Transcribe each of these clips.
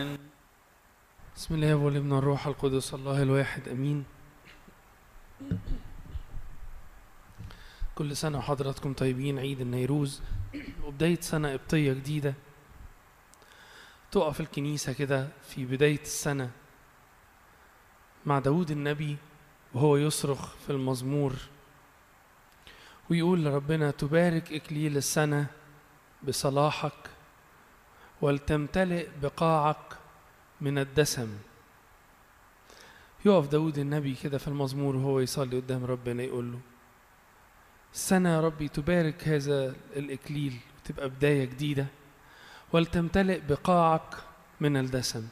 آمين بسم الله والابن والروح القدس الله الواحد امين كل سنه وحضراتكم طيبين عيد النيروز وبدايه سنه قبطيه جديده تقف الكنيسه كده في بدايه السنه مع داود النبي وهو يصرخ في المزمور ويقول لربنا تبارك اكليل السنه بصلاحك ولتمتلئ بقاعك من الدسم يقف داود النبي كده في المزمور وهو يصلي قدام ربنا يقول له السنة يا ربي تبارك هذا الإكليل وتبقى بداية جديدة ولتمتلئ بقاعك من الدسم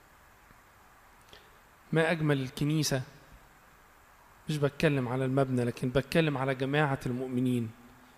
ما أجمل الكنيسة مش بتكلم على المبنى لكن بتكلم على جماعة المؤمنين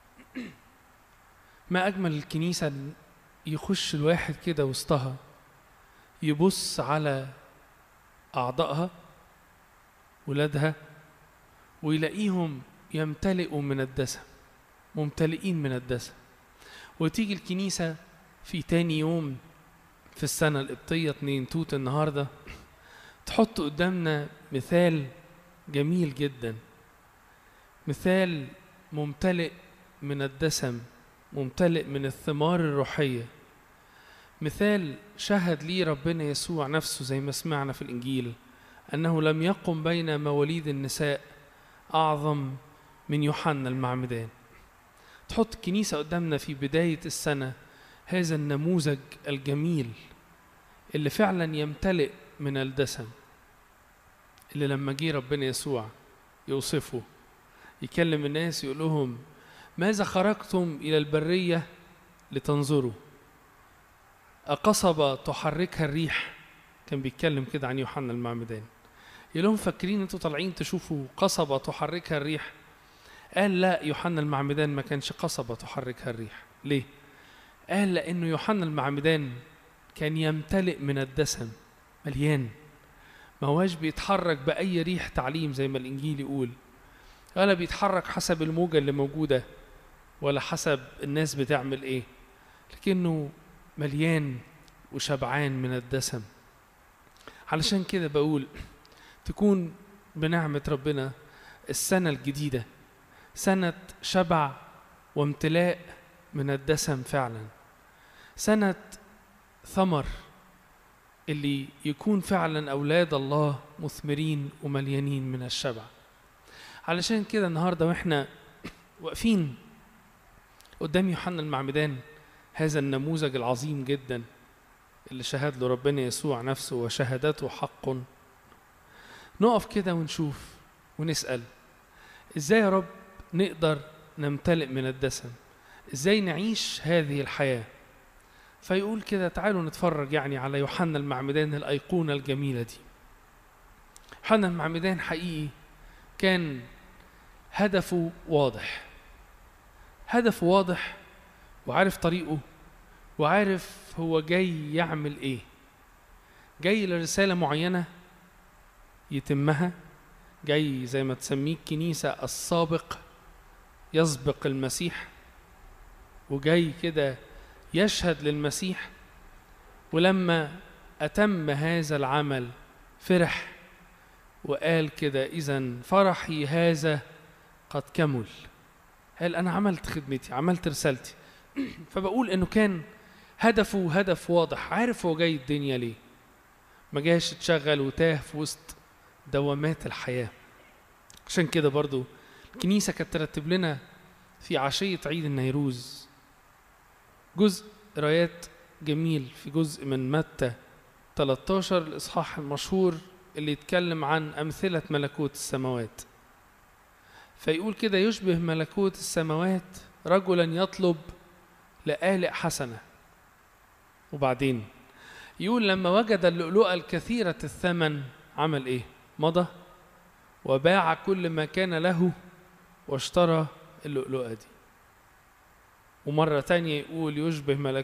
ما أجمل الكنيسة إن يخش الواحد كده وسطها يبص على أعضائها ولادها ويلاقيهم يمتلئوا من الدسم ممتلئين من الدسم وتيجي الكنيسة في تاني يوم في السنة القبطية اتنين توت النهاردة تحط قدامنا مثال جميل جدا مثال ممتلئ من الدسم ممتلئ من الثمار الروحيه مثال شهد ليه ربنا يسوع نفسه زي ما سمعنا في الإنجيل أنه لم يقم بين مواليد النساء أعظم من يوحنا المعمدان تحط الكنيسة قدامنا في بداية السنة هذا النموذج الجميل اللي فعلا يمتلئ من الدسم اللي لما جه ربنا يسوع يوصفه يكلم الناس يقول لهم ماذا خرجتم إلى البرية لتنظروا قصبة تحركها الريح كان بيتكلم كده عن يوحنا المعمدان يقول لهم فاكرين انتوا طالعين تشوفوا قصبة تحركها الريح قال لا يوحنا المعمدان ما كانش قصبة تحركها الريح ليه قال لأنه يوحنا المعمدان كان يمتلئ من الدسم مليان ما هواش بيتحرك بأي ريح تعليم زي ما الإنجيل يقول ولا بيتحرك حسب الموجة اللي موجودة ولا حسب الناس بتعمل ايه لكنه مليان وشبعان من الدسم علشان كده بقول تكون بنعمة ربنا السنة الجديدة سنة شبع وامتلاء من الدسم فعلا سنة ثمر اللي يكون فعلا أولاد الله مثمرين ومليانين من الشبع علشان كده النهاردة واحنا واقفين قدام يوحنا المعمدان هذا النموذج العظيم جدا اللي شهد له ربنا يسوع نفسه وشهادته حق نقف كده ونشوف ونسأل ازاي يا رب نقدر نمتلئ من الدسم ازاي نعيش هذه الحياة فيقول كده تعالوا نتفرج يعني على يوحنا المعمدان الأيقونة الجميلة دي يوحنا المعمدان حقيقي كان هدفه واضح هدفه واضح وعارف طريقه وعارف هو جاي يعمل ايه جاي لرسالة معينة يتمها جاي زي ما تسميه الكنيسة السابق يسبق المسيح وجاي كده يشهد للمسيح ولما أتم هذا العمل فرح وقال كده إذا فرحي هذا قد كمل قال أنا عملت خدمتي عملت رسالتي فبقول إنه كان هدفه هدف واضح عارف هو جاي الدنيا ليه ما جاش اتشغل وتاه في وسط دوامات الحياة عشان كده برضو الكنيسة كانت ترتب لنا في عشية عيد النيروز جزء قرايات جميل في جزء من متى 13 الإصحاح المشهور اللي يتكلم عن أمثلة ملكوت السماوات فيقول كده يشبه ملكوت السماوات رجلا يطلب لآلئ حسنة وبعدين يقول لما وجد اللؤلؤة الكثيرة الثمن عمل ايه مضى وباع كل ما كان له واشترى اللؤلؤة دي ومرة تانية يقول يشبه ملكوت